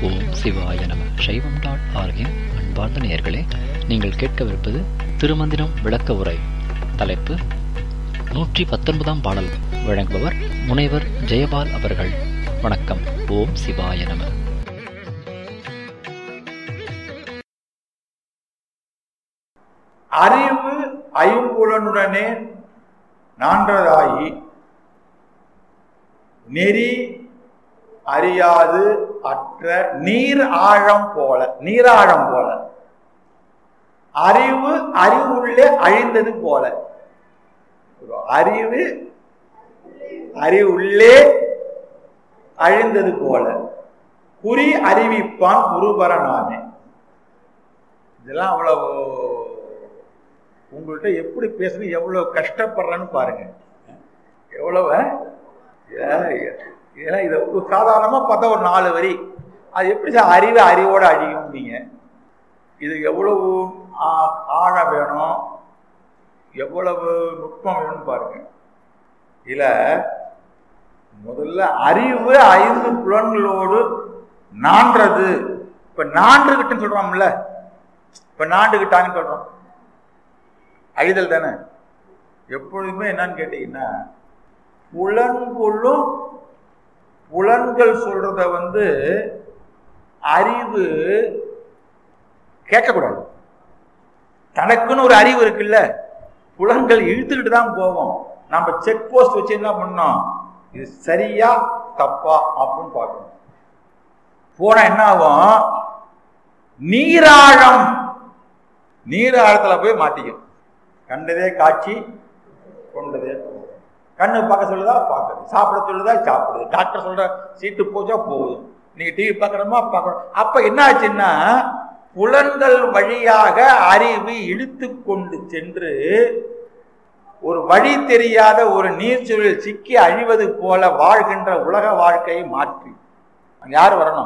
ஓம் சிவாய நம சைவம் டாட் ஆர்கின் அன்பார்ந்த நேயர்களே நீங்கள் கேட்கவிருப்பது திருமந்திரம் விளக்க உரை தலைப்பு நூற்றி பத்தொன்பதாம் பாடல் வழங்குபவர் முனைவர் ஜெயபால் அவர்கள் வணக்கம் ஓம் சிவாய நம அறிவு ஐம்புலனுடனே நான்றதாயி நெறி அறியாது அற்ற நீர் ஆழம் போல நீராழம் போல அறிவு அறிவுள்ளே அழிந்தது போல அறிவு அறிவுள்ளே அழிந்தது போல குறி அறிவிப்பான் குருபரனாமே இதெல்லாம் அவ்வளவு உங்கள்கிட்ட எப்படி பேசணும் எவ்வளவு கஷ்டப்படுறேன்னு பாருங்க எவ்வளவு ஏன்னா இதை சாதாரணமா பார்த்தா ஒரு நாலு வரி அது எப்படி சார் அறிவு அறிவோட அழியும் நீங்க இது எவ்வளவு ஆழம் வேணும் எவ்வளவு நுட்பம் வேணும்னு பாருங்க இதுல முதல்ல அறிவு ஐந்து புலன்களோடு நான்றது இப்ப நான்றுகிட்டன்னு சொல்றோம்ல இப்ப நாண்டுகிட்டாங்கன்னு சொல்றோம் அழிதல் தானே எப்பொழுதுமே என்னன்னு கேட்டீங்கன்னா புலன்கொள்ளும் புலன்கள் சொல்றத வந்து அறிவு கேட்கக்கூடாது தனக்குன்னு ஒரு அறிவு இருக்குல்ல புலன்கள் இழுத்துக்கிட்டு தான் போவோம் நம்ம செக் போஸ்ட் வச்சு என்ன பண்ணோம் இது சரியா தப்பா அப்படின்னு பார்க்கணும் போனா என்ன ஆகும் நீராழம் நீராழத்துல போய் மாட்டிக்கும் கண்டதே காட்சி கொண்டதே கண்ணு பார்க்க சொல்லுதா பார்க்குது சாப்பிட சொல்லுதா சாப்பிடுது டாக்டர் சொல்ற சீட்டு போச்சா போகுது நீங்க டிவி பார்க்கணுமா பார்க்கணும் அப்ப என்ன ஆச்சுன்னா புலன்கள் வழியாக அறிவு இழுத்து கொண்டு சென்று ஒரு வழி தெரியாத ஒரு நீர்ச்சூழலில் சிக்கி அழிவது போல வாழ்கின்ற உலக வாழ்க்கையை மாற்றி அங்க யார் வரணும்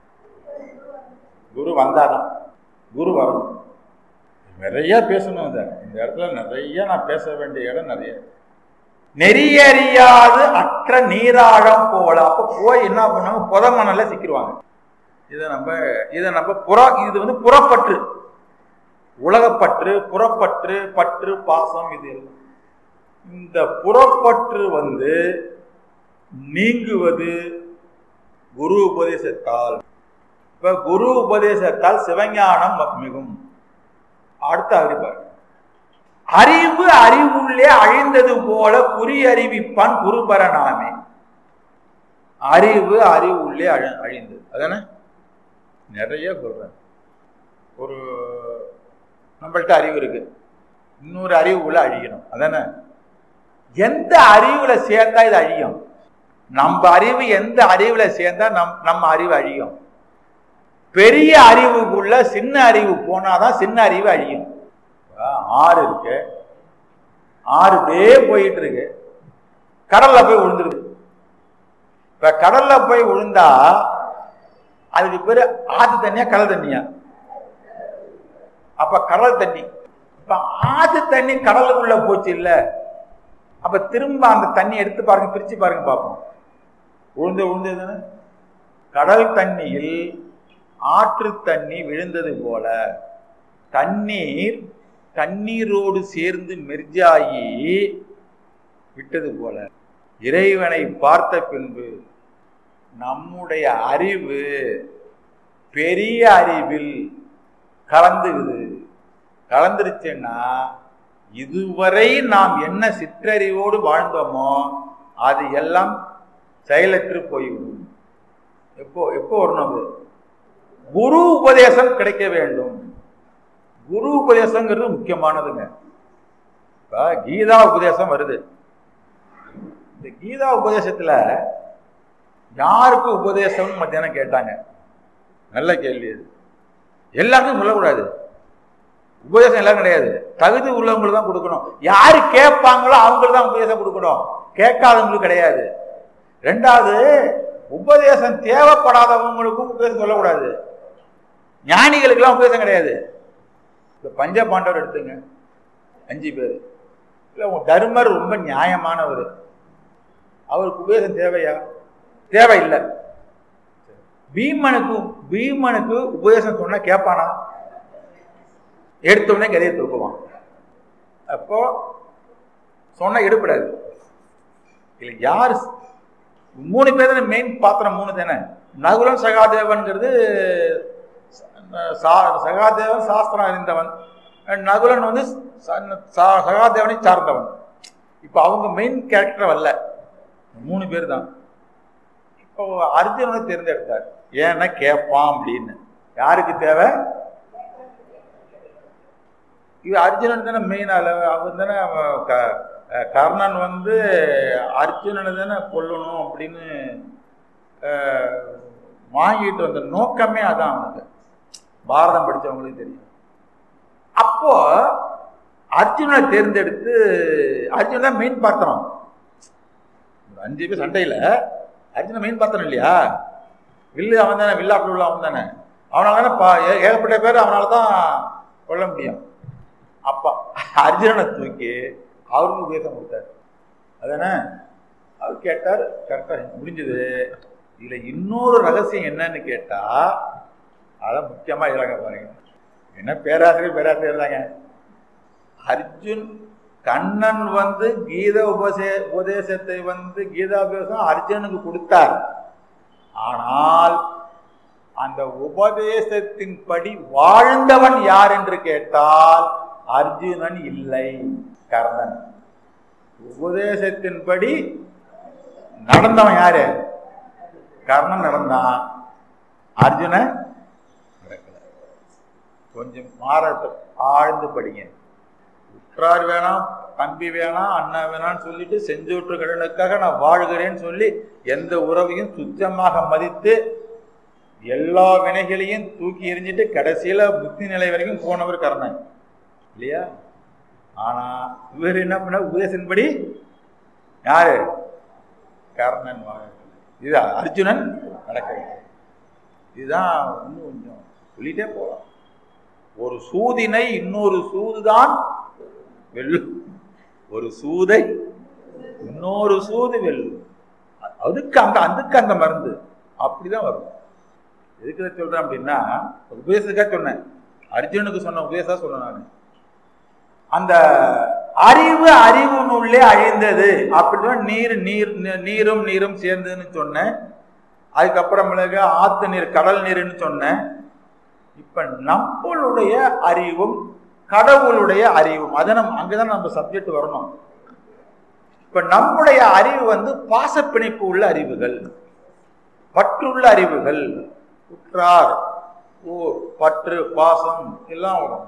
குரு வந்தாதான் குரு வரணும் நிறைய பேசணும் இதை இந்த இடத்துல நிறைய நான் பேச வேண்டிய இடம் நிறைய நெறியறியாது அற்ற நீராழம் போல அப்ப போய் என்ன பண்ணுவாங்க புத மணல்ல சிக்கிடுவாங்க இதை நம்ம இதை நம்ம புற இது வந்து புறப்பற்று உலகப்பற்று புறப்பற்று பற்று பாசம் இது இந்த புறப்பற்று வந்து நீங்குவது குரு உபதேசத்தால் இப்ப குரு உபதேசத்தால் சிவஞானம் மிகும் அடுத்த அறிவார் அறிவு அறிவுள்ளே அழிந்தது போல குறி அறிவிப்பான் குருபரனாமே அறிவு அறிவுள்ளே அழ அழிந்தது அதானே நிறைய சொல்றேன் ஒரு நம்மள்ட்ட அறிவு இருக்கு இன்னொரு அறிவு உள்ள அழியணும் அதானே எந்த அறிவுல சேர்ந்தா இது அழியும் நம்ம அறிவு எந்த அறிவுல சேர்ந்தா நம் நம்ம அறிவு அழியும் பெரிய அறிவுக்குள்ள சின்ன அறிவு போனாதான் சின்ன அறிவு அழியும் ஆறு இருக்கு ஆறு பே போயிட்டு இருக்கு கடல்ல போய் விழுந்துருது இப்ப கடல்ல போய் விழுந்தா அதுக்கு பேரு ஆத்து தண்ணியா கடல் தண்ணியா அப்ப கடல் தண்ணி இப்ப ஆத்து தண்ணி கடலுக்குள்ள போச்சு இல்ல அப்ப திரும்ப அந்த தண்ணி எடுத்து பாருங்க பிரிச்சு பாருங்க பார்ப்போம் உழுந்து உழுந்ததுன்னு கடல் தண்ணியில் ஆற்று தண்ணி விழுந்தது போல தண்ணீர் தண்ணீரோடு சேர்ந்து மெர்ஜாயி விட்டது போல இறைவனை பார்த்த பின்பு நம்முடைய அறிவு பெரிய அறிவில் கலந்துக்குது கலந்துருச்சுன்னா இதுவரை நாம் என்ன சிற்றறிவோடு வாழ்ந்தோமோ அது எல்லாம் செயலற்று போய்விடும் எப்போ எப்போ வரணும் அது குரு உபதேசம் கிடைக்க வேண்டும் குரு உபதேசங்கிறது முக்கியமானதுங்க இப்ப கீதா உபதேசம் வருது இந்த கீதா உபதேசத்துல யாருக்கு உபதேசம் மத்தியானம் கேட்டாங்க நல்ல கேள்வி அது எல்லாருக்கும் சொல்லக்கூடாது உபதேசம் எல்லாம் கிடையாது தகுதி உள்ளவங்களுக்கு தான் கொடுக்கணும் யாரு கேட்பாங்களோ அவங்களுக்கு தான் உபதேசம் கொடுக்கணும் கேட்காதவங்களுக்கு கிடையாது ரெண்டாவது உபதேசம் தேவைப்படாதவங்களுக்கும் உபதேசம் சொல்லக்கூடாது ஞானிகளுக்கெல்லாம் உபதேசம் கிடையாது இந்த பஞ்ச பாண்டவர் எடுத்துங்க அஞ்சு பேர் இல்லை உங்க தர்மர் ரொம்ப நியாயமானவர் அவருக்கு உபதேசம் தேவையா தேவையில்லை பீமனுக்கு பீமனுக்கு உபதேசம் சொன்னா கேட்பானா எடுத்த உடனே கதையை தூக்குவான் அப்போ சொன்னா எடுப்படாது இல்லை யார் மூணு பேர் தானே மெயின் பாத்திரம் மூணு தானே நகுலன் சகாதேவன்கிறது சா- சகாதேவன் சாஸ்திரம் அறிந்தவன் நகுலன் வந்து ச- சா- சகாதேவனை சார்ந்தவன் இப்போ அவங்க மெயின் கேரக்டர் வரல மூணு பேர் தான் இப்போ அர்ஜுனனை தேர்ந்தெடுத்தார் ஏன்னா கேட்பான் அப்படின்னு யாருக்கு தேவை இது அர்ஜுனன் தானே மெயின் அவன் தானே அவன் க- கர்ணன் வந்து அர்ஜுனனை தானே கொல்லணும் அப்படின்னு அஹ், வாங்கிட்டு வந்த நோக்கமே அதான் அவனுக்கு பாரதம் படித்தவங்களுக்கு தெரியும் அப்போ அர்ஜுனனை தேர்ந்தெடுத்து அர்ஜுனன் தான் மெயின் பாத்திரம் ஒரு அஞ்சு பேர் சண்டையில் அர்ஜுனன் மெயின் பாத்திரம் இல்லையா வில்லு அவன் தானே வில்லாப்பில் உள்ள அவன் தானே அவனால தானே பா ஏ- ஏகப்பட்ட பேர் அவனால தான் கொல்ல முடியும் அப்பா அர்ஜுனனை தூக்கி அவருக்கு உபதேசம் கொடுத்தார் அதானே அவர் கேட்டார் கரெக்டாக முடிஞ்சது இதில் இன்னொரு ரகசியம் என்னன்னு கேட்டால் அதான் முக்கியமாக இருக்கிறாங்க பாருங்க என்ன பேராசிரியர் பேராசிரியர் தாங்க அர்ஜுன் கண்ணன் வந்து கீத உபசே உபதேசத்தை வந்து கீதாபதேசம் அர்ஜுனுக்கு கொடுத்தார் ஆனால் அந்த உபதேசத்தின்படி வாழ்ந்தவன் யார் என்று கேட்டால் அர்ஜுனன் இல்லை கர்ணன் உபதேசத்தின்படி நடந்தவன் யாரு கர்ணன் நடந்தான் அர்ஜுனன் நடக்கல கொஞ்சம் மாறட்டும் ஆழ்ந்து படிங்க உற்றார் வேணாம் தம்பி வேணாம் அண்ணா வேணாம்னு சொல்லிட்டு செஞ்சோற்று கடனுக்காக நான் வாழ்கிறேன்னு சொல்லி எந்த உறவையும் சுத்தமாக மதித்து எல்லா வினைகளையும் தூக்கி எறிஞ்சிட்டு கடைசியில புத்தி நிலை வரைக்கும் போனவர் கர்ணன் இல்லையா ஆனா இவர் என்ன பண்ண உபதேசன்படி யாரு கர்ணன் வாழவில்லை. இது அர்ஜுனன் நடக்கவில்லை இதுதான் இன்னும் கொஞ்சம் சொல்லிட்டே போகலாம் ஒரு சூதினை இன்னொரு சூதுதான் வெல்லும் ஒரு சூதை இன்னொரு சூது வெல்லும் அதுக்கு அந்த அதுக்கு அந்த மருந்து அப்படிதான் வரும் எதுக்கு இதை சொல்றேன் அப்படின்னா உபதேசத்துக்காக சொன்னேன் அர்ஜுனுக்கு சொன்ன உபதேசம் சொன்னேன் நான் அந்த அறிவு அறிவுனுள்ளே அழிந்தது அப்படிதான் நீர் நீர் நீரும் நீரும் சேர்ந்ததுன்னு சொன்னேன் அதுக்கப்புறமேலுக்கு ஆத்து நீர் கடல் நீர்னு சொன்னேன் இப்ப நம்மளுடைய அறிவும் கடவுளுடைய அறிவும் அதை நம்ம அங்கதான் நம்ம சப்ஜெக்ட் வரணும் இப்ப நம்முடைய அறிவு வந்து பாசப்பிணைப்பு உள்ள அறிவுகள் பற்றுள்ள அறிவுகள் உற்றார் ஓர் பற்று பாசம் எல்லாம் வரும்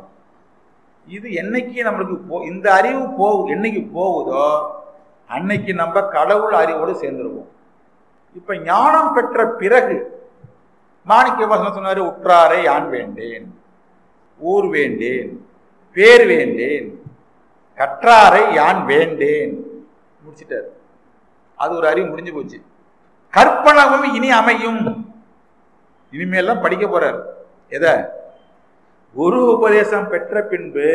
இது என்னைக்கு நம்மளுக்கு போ இந்த அறிவு போ என்னைக்கு போகுதோ அன்னைக்கு நம்ம கடவுள் அறிவோடு சேர்ந்துருவோம் இப்ப ஞானம் பெற்ற பிறகு மாணிக்க வசனம் சொன்னாரு உற்றாரை யான் வேண்டேன் ஊர் வேண்டேன் பேர் வேண்டேன் கற்றாரை யான் வேண்டேன் முடிச்சிட்டாரு அது ஒரு அறிவு முடிஞ்சு போச்சு கற்பனவும் இனி அமையும் இனிமேல்லாம் படிக்க போறார் எதை குரு உபதேசம் பெற்ற பின்பு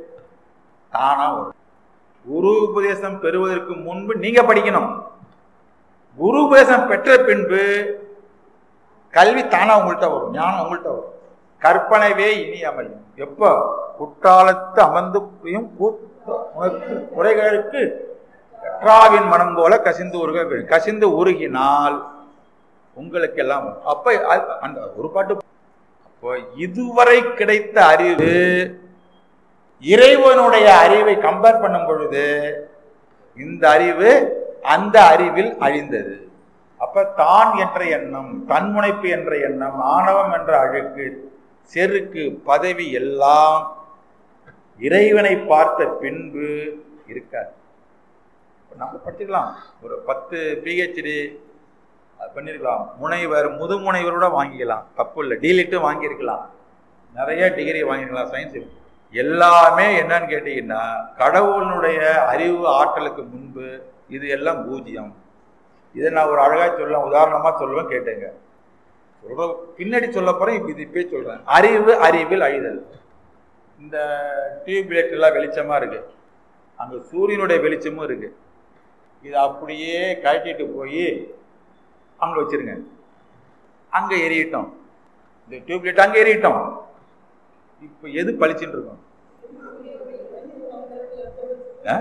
தானா வரும் குரு உபதேசம் பெறுவதற்கு முன்பு நீங்க படிக்கணும் குரு உபதேசம் பெற்ற பின்பு கல்வி தானா உங்கள்கிட்ட வரும் ஞானம் உங்கள்கிட்ட வரும் கற்பனைவே இனி அமையும் எப்போ குற்றாலத்து அமர்ந்து புரியும் கூத்த உனக்கு குறைகளுக்கு கற்றாவின் மனம் போல கசிந்து உருக கசிந்து உருகினால் உங்களுக்கு எல்லாம் வரும். அப்ப அது- அந்த ஒரு பாட்டு அப்போ இதுவரை கிடைத்த அறிவு இறைவனுடைய அறிவை கம்பேர் பண்ணும் பொழுது இந்த அறிவு அந்த அறிவில் அழிந்தது அப்ப தான் என்ற எண்ணம் தன்முனைப்பு என்ற எண்ணம் ஆணவம் என்ற அழுக்கு செருக்கு பதவி எல்லாம் இறைவனை பார்த்த பின்பு இருக்காது இப்ப நம்ம படிச்சுக்கலாம் ஒரு பத்து பிஹெச்டி பண்ணியிருக்கலாம் முனைவர் முதுமுனைவரோட வாங்கிக்கலாம் தப்பு இல்லை டீலிட்டு வாங்கியிருக்கலாம் நிறைய டிகிரி வாங்கியிருக்கலாம் சயின்ஸ் எல்லாமே என்னன்னு கேட்டீங்கன்னா கடவுளுடைய அறிவு ஆற்றலுக்கு முன்பு இது எல்லாம் பூஜ்ஜியம் இதை நான் ஒரு அழகா சொல்லலாம் உதாரணமா சொல்லுவேன் கேட்டுங்க சொல்ற பின்னாடி சொல்ல போறேன் இப்ப இது இப்பயே சொல்றேன் அறிவு அறிவில் அழிதல் இந்த டியூப் லைட் எல்லாம் வெளிச்சமா இருக்கு அங்க சூரியனுடைய வெளிச்சமும் இருக்கு இது அப்படியே கழட்டிட்டு போய் அங்க வச்சிருங்க அங்க எரியட்டும் இந்த டியூப்லைட் அங்க எரியட்டும் இப்ப எது பளிச்சுட்டு இருக்கும் ஆ?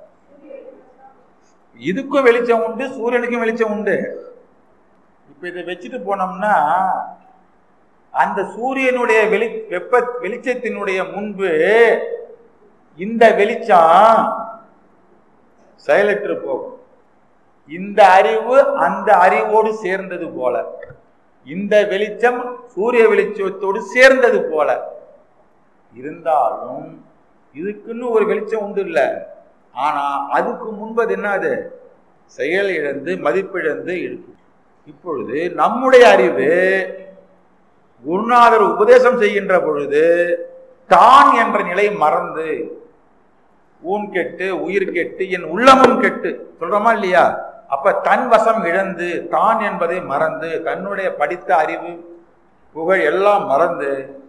இதுக்கும் வெளிச்சம் உண்டு சூரியனுக்கும் வெளிச்சம் உண்டு இப்ப இதை வச்சுட்டு போனோம்னா அந்த சூரியனுடைய வெளி வெப்ப வெளிச்சத்தினுடைய முன்பு இந்த வெளிச்சம் செயலற்று போகும் இந்த அறிவு அந்த அறிவோடு சேர்ந்தது போல இந்த வெளிச்சம் சூரிய வெளிச்சத்தோடு சேர்ந்தது போல இருந்தாலும் இதுக்குன்னு ஒரு வெளிச்சம் உண்டு இல்ல ஆனா அதுக்கு முன்பது என்ன அது செயல் இழந்து மதிப்பிழந்து இருக்கு இப்பொழுது நம்முடைய அறிவு குருநாதர் உபதேசம் செய்கின்ற பொழுது தான் என்ற நிலை மறந்து ஊன் கெட்டு உயிர் கெட்டு என் உள்ளமும் கெட்டு சொல்றோமா இல்லையா அப்ப தன் வசம் இழந்து தான் என்பதை மறந்து தன்னுடைய படித்த அறிவு புகழ் எல்லாம் மறந்து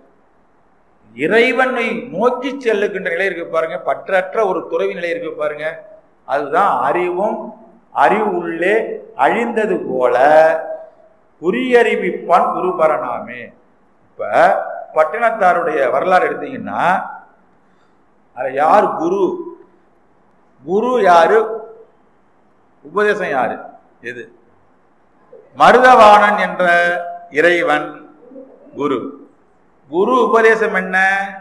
இறைவனை நோக்கி செல்லுகின்ற நிலை இருக்கு பாருங்க பற்றற்ற ஒரு துறவி நிலை இருக்கு பாருங்க அதுதான் அறிவும் அறிவு உள்ளே அழிந்தது போல குறியறிவிப்பான் குருபரனாமே இப்ப பட்டினத்தாருடைய வரலாறு எடுத்தீங்கன்னா அது யார் குரு குரு யாரு உபதேசம் யாரு எது மருதவாணன் என்ற இறைவன் குரு குரு உபதேசம் என்ன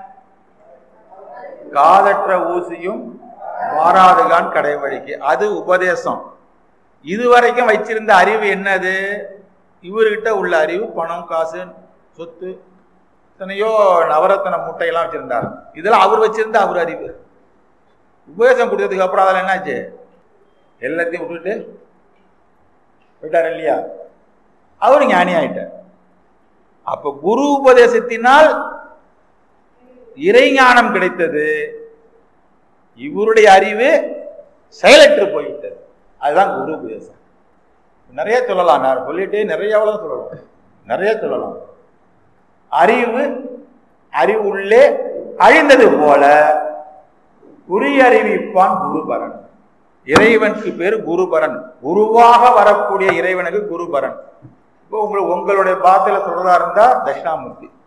காதற்ற ஊசியும் வாராதுகான் கடைவழிக்கு அது உபதேசம் இதுவரைக்கும் வச்சிருந்த அறிவு என்னது இவர்கிட்ட உள்ள அறிவு பணம் காசு சொத்து எத்தனையோ நவரத்தன மூட்டையெல்லாம் வச்சிருந்தார் இதெல்லாம் அவர் வச்சிருந்த அவர் அறிவு உபதேசம் கொடுத்ததுக்கு அப்புறம் அதெல்லாம் என்னாச்சு எல்லாத்தையும் விட்டுட்டு போயிட்டார் இல்லையா அவர் ஞானி ஆயிட்டார் அப்ப குரு உபதேசத்தினால் இறைஞானம் கிடைத்தது இவருடைய அறிவு செயலற்று போய்விட்டது அதுதான் குரு உபதேசம் நிறைய சொல்லலாம் நான் சொல்லிட்டே நிறைய சொல்லலாம் நிறைய சொல்லலாம் அறிவு அறிவுள்ளே அழிந்தது போல குறியறிவிப்பான் குருபரன் இறைவனுக்கு பேர் குருபரன் குருவாக வரக்கூடிய இறைவனுக்கு குருபரன் இப்போ உங்களுக்கு உங்களுடைய பாத்துல சொல்றதா இருந்தா தட்சிணாமூர்த்தி